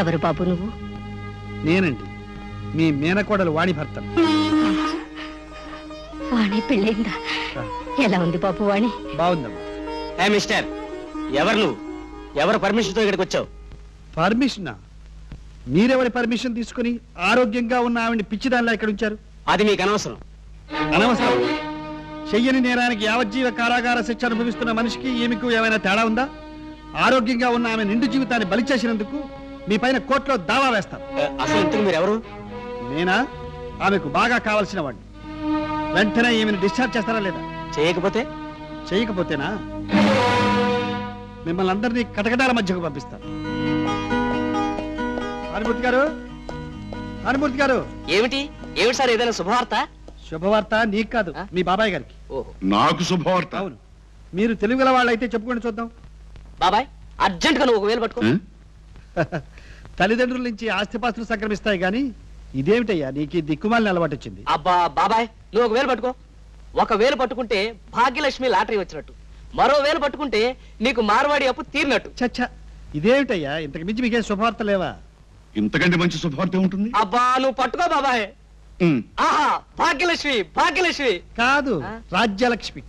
ఎవరు బాబు నువ్వు నేనండి మీ మేనకోడలు వాణి భర్తను వాణి పెళ్ళైందా ఎలా ఉంది బాబు వాణి బాగుందమ్మా ఏ మిస్టర్ ఎవరు నువ్వు ఎవరు పర్మిషన్ తో ఇక్కడికి వచ్చావు పర్మిషనా మీరెవరి పర్మిషన్ తీసుకుని ఆరోగ్యంగా ఉన్న ఆవిడ్ని పిచ్చిదానిలా ఇక్కడ ఉంచారు అది మీకు అనవసరం అనవసరం చెయ్యని నేరానికి యావజ్జీవ కారాగార శిక్ష అనుభవిస్తున్న మనిషికి ఈమెకు ఏమైనా తేడా ఉందా ఆరోగ్యంగా ఉన్న ఆమె నిండు జీవితాన్ని బలి చేసినందుకు మీ పైన కోర్టులో దావా వేస్తాను ఏ, అసలు ఇంతకు మీరు ఎవరు నేనా ఆమెకు బాగా కావలసిన వాడిని వెంటనే ఈమెను డిశ్చార్జ్ చేస్తారా లేదా చేయకపోతే చేయకపోతేనా మిమ్మల్ని అందరినీ కటకటాల మధ్యకు పంపిస్తాను హనుమూర్తి గారు హనుమూర్తి గారు ఏమిటి ఏమిటి సార్ ఏదైనా శుభవార్త శుభవార్త నీకు కాదు ఆ? మీ బాబాయ్ గారికి ఓహో నాకు శుభవార్త అవును మీరు తెలుగుల వాళ్ళైతే చెప్పుకొని చూద్దాం బాబాయ్ అర్జెంట్ గా నువ్వు ఒక వేలు పట్టుకో ఏ? తల్లిదండ్రుల నుంచి ఆస్తిపాస్తులు సంక్రమిస్తాయి గాని ఇదేమిటయ్యా నీకు ఈ దిక్కుమాలిన అలవాటు వచ్చింది అబ్బా బాబాయ్ నువ్వు ఒక వేలు పట్టుకో ఒక వేలు పట్టుకుంటే భాగ్యలక్ష్మి లాటరీ వచ్చినట్టు మరో వేలు పట్టుకుంటే నీకు మార్వాడి అప్పు తీరినట్టు చచ్చా ఇదేమిటయ్యా ఇంతకు మించి మీకేం శుభవార్త లేవా ఇంతకంటే మంచి శుభవార్త ఉంటుంది అబ్బా నువ్వు పట్టుకో బాబాయ్ ఉమ్. ఆహా భాగ్యలక్ష్మి భాగ్యలక్ష్మి కాదు ఆ? రాజ్యలక్ష్మి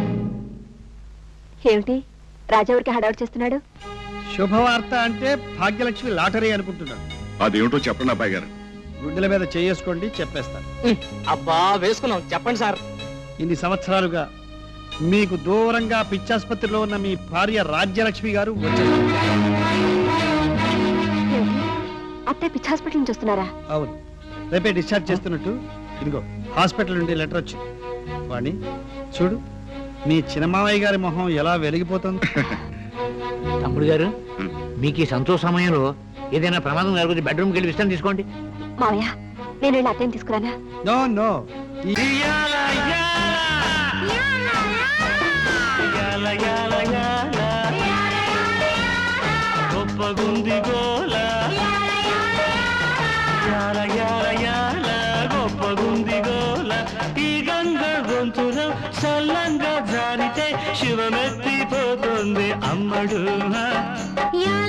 ఏమిటి రాజావుడికి హడావుడు చేస్తున్నాడు శుభవార్త అంటే భాగ్యలక్ష్మి లాటరీ అనుకుంటున్నాను అదేమిటో చెప్పండి అబ్బాయి గారు గుండెల మీద చేసుకోండి చెప్పేస్తాను ఉమ్, అబ్బా వేసుకున్నాం చెప్పండి సార్ ఇన్ని సంవత్సరాలుగా మీకు దూరంగా పిచ్చాసుపత్రిలో ఉన్న మీ భార్య రాజ్యలక్ష్మి గారు వచ్చారు అత్తయ్య పిచ్చి హాస్పిటల్ నుంచి వస్తున్నారా అవును రేపే డిశ్చార్జ్ చేస్తున్నట్టు ఇదిగో హాస్పిటల్ నుండి లెటర్ వచ్చింది వాణి చూడు మీ చిన్నమావయ్య గారి మొహం ఎలా వెలిగిపోతుంది తమ్ముడు గారు మీకు ఈ సంతోష సమయంలో ఏదైనా ప్రమాదం జరుగుతుంది బెడ్రూమ్కి వెళ్ళి విశ్రాంతి తీసుకోండి మావయ్య నేను వెళ్ళి అత్తయ్యని తీసుకురానా నో నో ఈ గొప్పగుంది గోల యాల యాల యాల గొప్పగుంది గోల ఈ గంగ గొంతుల సల్లంగా జారితే శివమెత్తిపోతుంది అమ్మడు యాల